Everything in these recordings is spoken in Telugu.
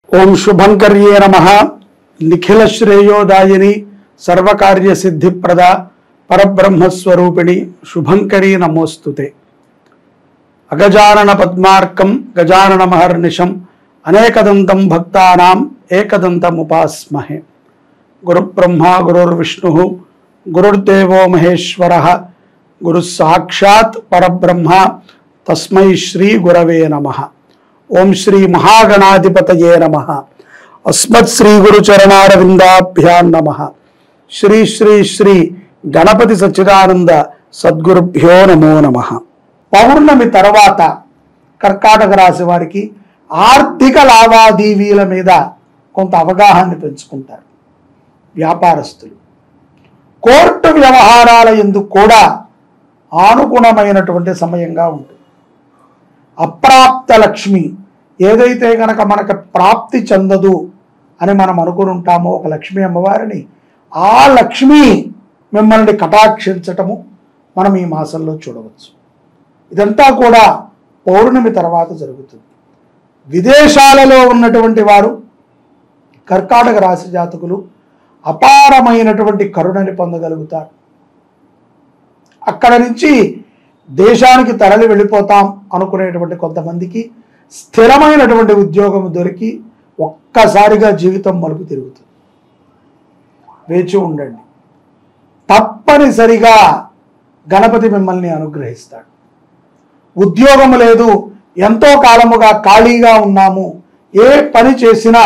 ఓం శుభంకర్యే నమ నిఖిల శ్రేయోదాయిని సర్వకార్య సిద్ధిప్రద పరబ్రహ్మస్వరూపిణి శుభంకరీ నమోస్తుతే అగజానన పద్మార్కం గజానన మహర్నిశం అనేకదంతం భక్తానాం ఏకదంతముపాస్మహే గురుబ్రహ్మ గురుర్విష్ణు గురుర్దేవో మహేశ్వర గురు సాక్షాత్ పరబ్రహ్మ తస్మై శ్రీ గురవే నమ ఓం శ్రీ మహాగణాధిపతయే నమ అస్మత్ శ్రీ గురు చరణారవిందాభ్యాం నమ శ్రీ శ్రీ శ్రీ గణపతి సచ్చిదానంద సద్గురుభ్యో నమో నమ పౌర్ణమి తర్వాత కర్కాటక రాశి వారికి ఆర్థిక లావాదేవీల మీద కొంత అవగాహన పెంచుకుంటారు వ్యాపారస్తులు కోర్టు వ్యవహారాల ఎందుకు కూడా ఆనుగుణమైనటువంటి సమయంగా ఉంటుంది అప్రాప్త లక్ష్మి ఏదైతే గనక మనకు ప్రాప్తి చెందదు అని మనం అనుకుని ఉంటామో ఒక లక్ష్మీ అమ్మవారిని ఆ లక్ష్మి మిమ్మల్ని కటాక్షించటము మనం ఈ మాసంలో చూడవచ్చు ఇదంతా కూడా పౌర్ణమి తర్వాత జరుగుతుంది విదేశాలలో ఉన్నటువంటి వారు కర్కాటక రాశి జాతకులు అపారమైనటువంటి కరుణని పొందగలుగుతారు అక్కడ నుంచి దేశానికి తరలి వెళ్ళిపోతాం అనుకునేటువంటి కొంతమందికి స్థిరమైనటువంటి ఉద్యోగం దొరికి ఒక్కసారిగా జీవితం మలుపు తిరుగుతుంది వేచి ఉండండి తప్పనిసరిగా గణపతి మిమ్మల్ని అనుగ్రహిస్తాడు ఉద్యోగం లేదు ఎంతో కాలముగా ఖాళీగా ఉన్నాము ఏ పని చేసినా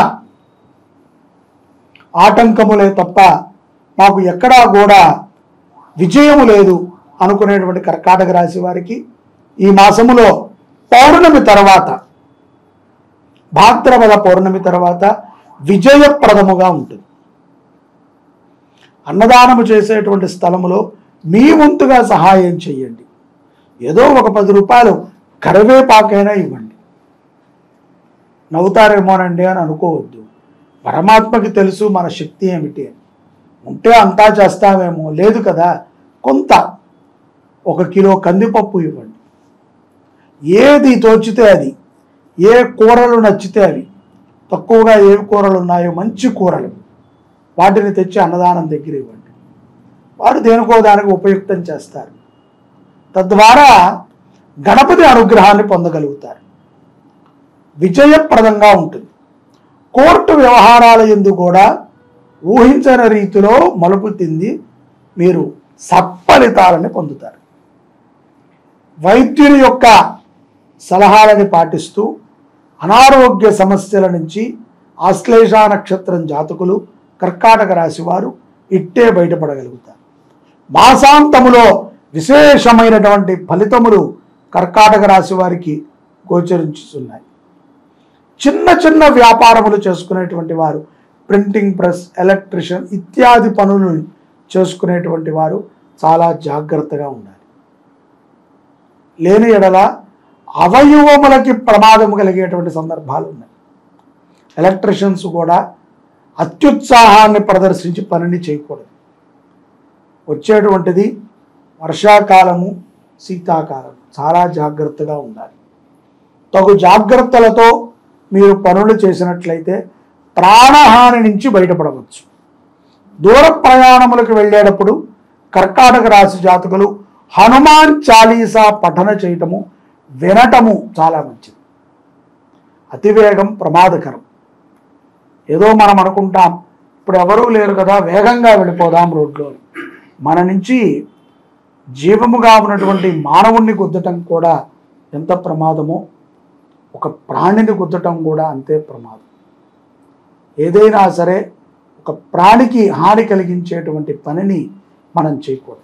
ఆటంకములే తప్ప మాకు ఎక్కడా కూడా విజయము లేదు అనుకునేటువంటి కర్కాటక రాశి వారికి ఈ మాసములో పౌర్ణమి తర్వాత భాద్రపద పౌర్ణమి తర్వాత విజయప్రదముగా ఉంటుంది అన్నదానము చేసేటువంటి స్థలములో మీ వంతుగా సహాయం చేయండి ఏదో ఒక పది రూపాయలు కరివేపాకైనా ఇవ్వండి నవ్వుతారేమోనండి అని అనుకోవద్దు పరమాత్మకి తెలుసు మన శక్తి ఏమిటి అని ఉంటే అంతా చేస్తామేమో లేదు కదా కొంత ఒక కిలో కందిపప్పు ఇవ్వండి ఏది తోచితే అది ఏ కూరలు నచ్చితే అవి తక్కువగా ఏ కూరలు ఉన్నాయో మంచి కూరలు వాటిని తెచ్చి అన్నదానం దగ్గర ఇవ్వండి వారు దేనికో దానికి ఉపయుక్తం చేస్తారు తద్వారా గణపతి అనుగ్రహాన్ని పొందగలుగుతారు విజయప్రదంగా ఉంటుంది కోర్టు వ్యవహారాల ఎందు కూడా ఊహించని రీతిలో మలుపు తింది మీరు సత్ఫలితాలని పొందుతారు వైద్యుని యొక్క సలహాలని పాటిస్తూ అనారోగ్య సమస్యల నుంచి ఆశ్లేష నక్షత్రం జాతకులు కర్కాటక రాశి వారు ఇట్టే బయటపడగలుగుతారు మాసాంతములో విశేషమైనటువంటి ఫలితములు కర్కాటక రాశి వారికి గోచరించుతున్నాయి చిన్న చిన్న వ్యాపారములు చేసుకునేటువంటి వారు ప్రింటింగ్ ప్రెస్ ఎలక్ట్రిషియన్ ఇత్యాది పనులు చేసుకునేటువంటి వారు చాలా జాగ్రత్తగా ఉండాలి లేని ఎడల అవయవములకి ప్రమాదం కలిగేటువంటి సందర్భాలు ఉన్నాయి ఎలక్ట్రిషియన్స్ కూడా అత్యుత్సాహాన్ని ప్రదర్శించి పనిని చేయకూడదు వచ్చేటువంటిది వర్షాకాలము శీతాకాలం చాలా జాగ్రత్తగా ఉండాలి తగు జాగ్రత్తలతో మీరు పనులు చేసినట్లయితే ప్రాణహాని నుంచి బయటపడవచ్చు దూర ప్రయాణములకు వెళ్ళేటప్పుడు కర్కాటక రాశి జాతకులు హనుమాన్ చాలీసా పఠన చేయటము వినటము చాలా మంచిది అతివేగం ప్రమాదకరం ఏదో మనం అనుకుంటాం ఇప్పుడు ఎవరూ లేరు కదా వేగంగా వెళ్ళిపోదాం రోడ్లో మన నుంచి జీవముగా ఉన్నటువంటి మానవుణ్ణి గుద్దటం కూడా ఎంత ప్రమాదమో ఒక ప్రాణిని గుద్దటం కూడా అంతే ప్రమాదం ఏదైనా సరే ఒక ప్రాణికి హాని కలిగించేటువంటి పనిని మనం చేయకూడదు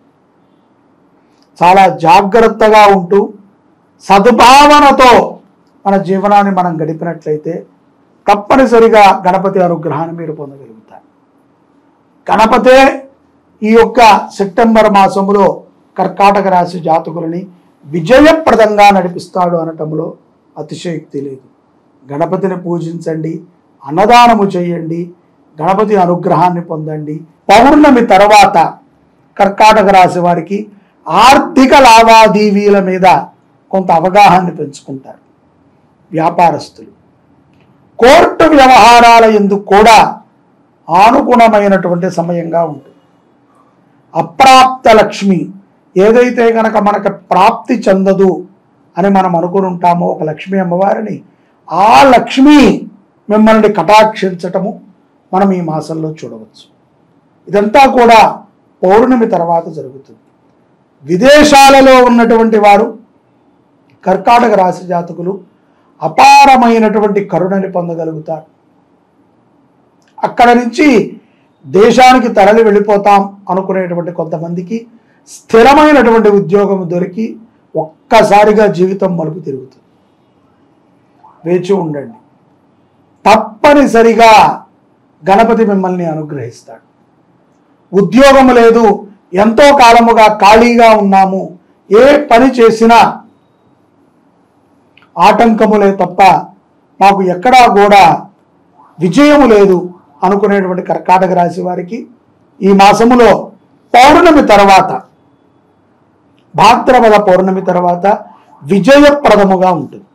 చాలా జాగ్రత్తగా ఉంటూ సద్భావనతో మన జీవనాన్ని మనం గడిపినట్లయితే తప్పనిసరిగా గణపతి అనుగ్రహాన్ని మీరు పొందగలుగుతారు గణపతే ఈ యొక్క సెప్టెంబర్ మాసములో కర్కాటక రాశి జాతకులని విజయప్రదంగా నడిపిస్తాడు అనటంలో అతిశయోక్తి లేదు గణపతిని పూజించండి అన్నదానము చేయండి గణపతి అనుగ్రహాన్ని పొందండి పౌర్ణమి తర్వాత కర్కాటక రాశి వారికి ఆర్థిక లావాదేవీల మీద కొంత అవగాహన పెంచుకుంటారు వ్యాపారస్తులు కోర్టు వ్యవహారాల ఎందు కూడా అనుగుణమైనటువంటి సమయంగా ఉంటుంది అప్రాప్త లక్ష్మి ఏదైతే గనక మనకు ప్రాప్తి చెందదు అని మనం అనుకుని ఉంటామో ఒక లక్ష్మీ అమ్మవారిని ఆ లక్ష్మి మిమ్మల్ని కటాక్షించటము మనం ఈ మాసంలో చూడవచ్చు ఇదంతా కూడా పౌర్ణమి తర్వాత జరుగుతుంది విదేశాలలో ఉన్నటువంటి వారు కర్కాటక రాశి జాతకులు అపారమైనటువంటి కరుణని పొందగలుగుతారు అక్కడ నుంచి దేశానికి తరలి వెళ్ళిపోతాం అనుకునేటువంటి కొంతమందికి స్థిరమైనటువంటి ఉద్యోగం దొరికి ఒక్కసారిగా జీవితం మలుపు తిరుగుతుంది వేచి ఉండండి తప్పనిసరిగా గణపతి మిమ్మల్ని అనుగ్రహిస్తాడు ఉద్యోగం లేదు ఎంతో కాలముగా ఖాళీగా ఉన్నాము ఏ పని చేసినా ఆటంకములే తప్ప మాకు ఎక్కడా కూడా విజయము లేదు అనుకునేటువంటి కర్కాటక రాశి వారికి ఈ మాసములో పౌర్ణమి తర్వాత భాద్రపద పౌర్ణమి తర్వాత విజయప్రదముగా ఉంటుంది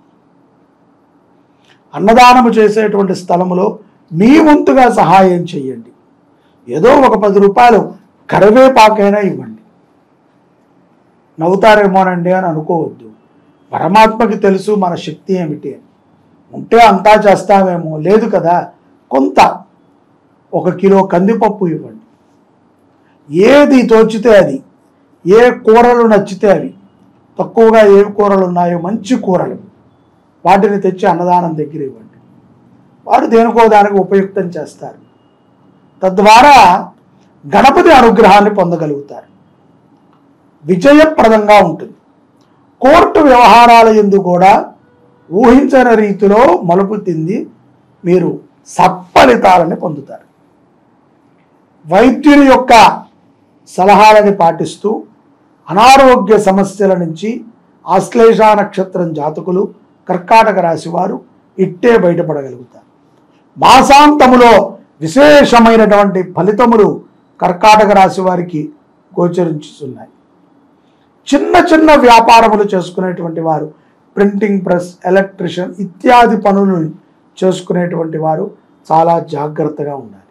అన్నదానము చేసేటువంటి స్థలములో మీ వంతుగా సహాయం చేయండి ఏదో ఒక పది రూపాయలు కరివేపాకైనా ఇవ్వండి నవ్వుతారేమోనండి అని అనుకోవద్దు పరమాత్మకి తెలుసు మన శక్తి ఏమిటి అని ఉంటే అంతా చేస్తామేమో లేదు కదా కొంత ఒక కిలో కందిపప్పు ఇవ్వండి ఏది తోచితే అది ఏ కూరలు నచ్చితే అవి తక్కువగా ఏ కూరలు ఉన్నాయో మంచి కూరలు వాటిని తెచ్చి అన్నదానం దగ్గర ఇవ్వండి వారు దేనికో దానికి ఉపయుక్తం చేస్తారు తద్వారా గణపతి అనుగ్రహాన్ని పొందగలుగుతారు విజయప్రదంగా ఉంటుంది కోర్టు వ్యవహారాల ఎందు కూడా ఊహించని రీతిలో మలుపు తింది మీరు సత్ఫలితాలని పొందుతారు వైద్యుని యొక్క సలహాలని పాటిస్తూ అనారోగ్య సమస్యల నుంచి ఆశ్లేష నక్షత్రం జాతకులు కర్కాటక రాశి వారు ఇట్టే బయటపడగలుగుతారు మాసాంతములో విశేషమైనటువంటి ఫలితములు కర్కాటక రాశి వారికి గోచరించుతున్నాయి చిన్న చిన్న వ్యాపారములు చేసుకునేటువంటి వారు ప్రింటింగ్ ప్రెస్ ఎలక్ట్రిషియన్ ఇత్యాది పనులు చేసుకునేటువంటి వారు చాలా జాగ్రత్తగా ఉండాలి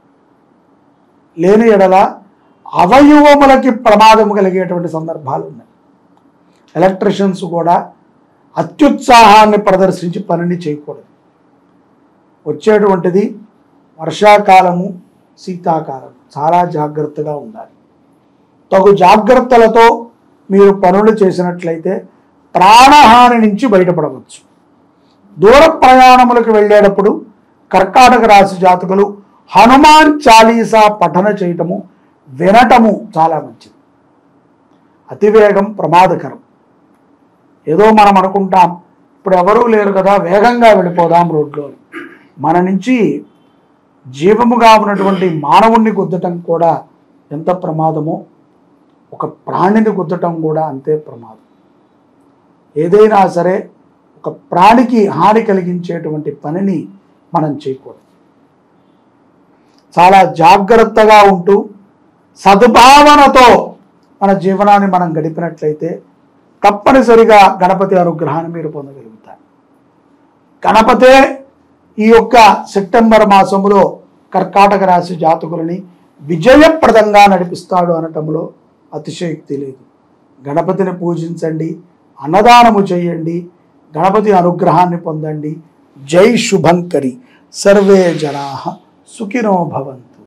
లేని ఎడల అవయవములకి ప్రమాదం కలిగేటువంటి సందర్భాలు ఉన్నాయి ఎలక్ట్రిషియన్స్ కూడా అత్యుత్సాహాన్ని ప్రదర్శించి పనిని చేయకూడదు వచ్చేటువంటిది వర్షాకాలము శీతాకాలం చాలా జాగ్రత్తగా ఉండాలి తగు జాగ్రత్తలతో మీరు పనులు చేసినట్లయితే ప్రాణహాని నుంచి బయటపడవచ్చు దూర ప్రయాణములకు వెళ్ళేటప్పుడు కర్కాటక రాశి జాతకులు హనుమాన్ చాలీసా పఠన చేయటము వినటము చాలా మంచిది అతివేగం ప్రమాదకరం ఏదో మనం అనుకుంటాం ఇప్పుడు ఎవరూ లేరు కదా వేగంగా వెళ్ళిపోదాం రోడ్లో అని. మన నుంచి జీవముగా ఉన్నటువంటి మానవుణ్ణి గుద్దటం కూడా ఎంత ప్రమాదమో ఒక ప్రాణిని గుద్దటం కూడా అంతే ప్రమాదం ఏదైనా సరే ఒక ప్రాణికి హాని కలిగించేటువంటి పనిని మనం చేయకూడదు చాలా జాగ్రత్తగా ఉంటూ సద్భావనతో మన జీవనాన్ని మనం గడిపినట్లయితే తప్పనిసరిగా గణపతి అనుగ్రహాన్ని మీరు పొందగలుగుతారు గణపతే ఈ యొక్క సెప్టెంబర్ మాసములో కర్కాటక రాశి జాతకులని విజయప్రదంగా నడిపిస్తాడు అనటంలో అతిశయోక్తి లేదు గణపతిని పూజించండి అన్నదానము చేయండి గణపతి అనుగ్రహాన్ని పొందండి జై శుభంకరి సర్వే జనా సుఖినో భవంతు